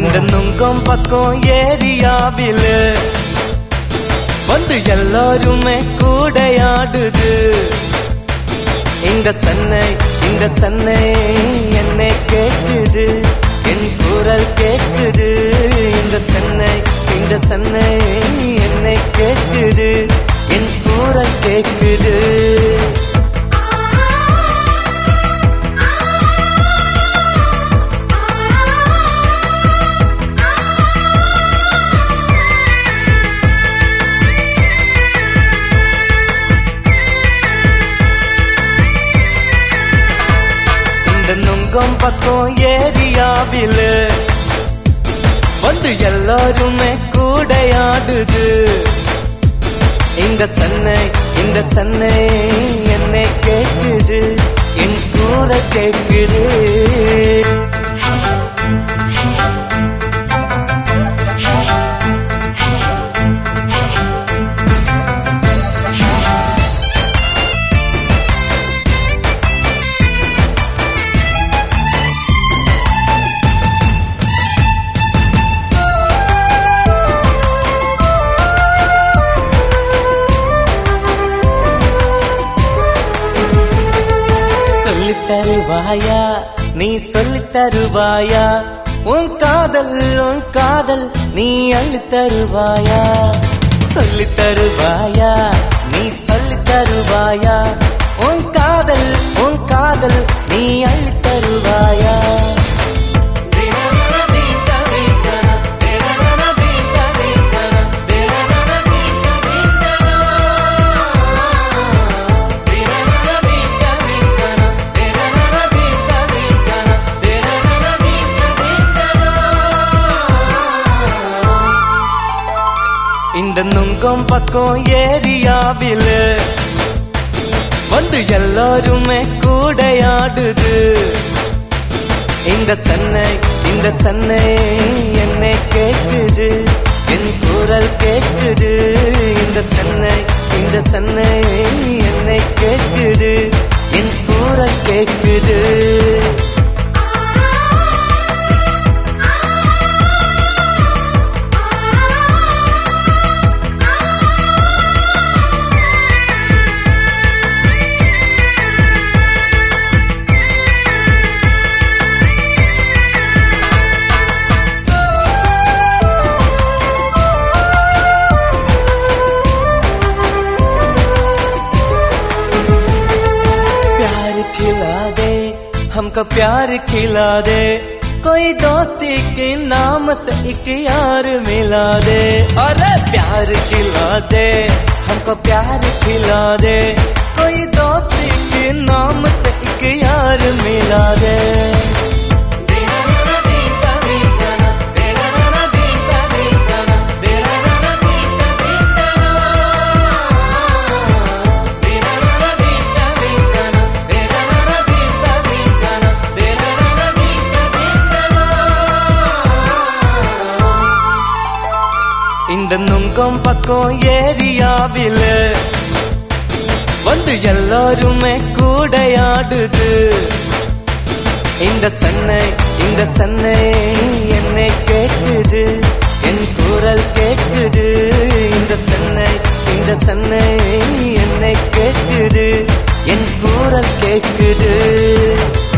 இந்த நுங்கம் பக்கம் ஏரியாவில் வந்து எல்லாருமே கூடையாடுது இந்த சன்னை இந்த சன்னை என்னை கேக்குது என் குரல் கேக்குது இந்த சன்னை இந்த சன்னை என்னை கேக்குது என் குரல் கேக்குது இந்த நுங்கம் பக்கம் ஏரியாவில் வந்து எல்லாருமே கூடையாடுது இந்த சன்னை இந்த சன்னை என்னை கேக்குது என் கூற கேக்குது சொல்லித் தருவாயா நீ சொல்லித் தருவாயா உன் காதல் உன் காதல் நீ அள்ளித் தருவாயா சொல்லித் தருவாயா நீ சொல்லித் தருவாயா உன் காதல் உன் காதல் நீ அள்ளித் தருவாயா இந்த நுங்கம் பக்கம் ஏரியாவில் வந்து எல்லாருமே கூடையாடுது இந்த சன்னை இந்த சன்னை என்னை கேக்குது என் குரல் கேக்குது இந்த சன்னை இந்த சன்னை என்னை கேக்குது என் குரல் கேக்குது प्यार खिला दे हमको प्यार खिला दे कोई दोस्ती के नाम से एक यार मिला दे अरे प्यार खिला दे हमको प्यार खिला दे कोई दोस्ती के नाम से एक यार मिला दे இந்த நுங்கம் பக்கம் ஏரியாவில் வந்து எல்லாருமே கூடையாடுது இந்த சன்னை இந்த சன்னை என்னை கேக்குது என் குரல் கேக்குது இந்த சன்னை இந்த சன்னை என்னை கேக்குது என் குரல் கேக்குது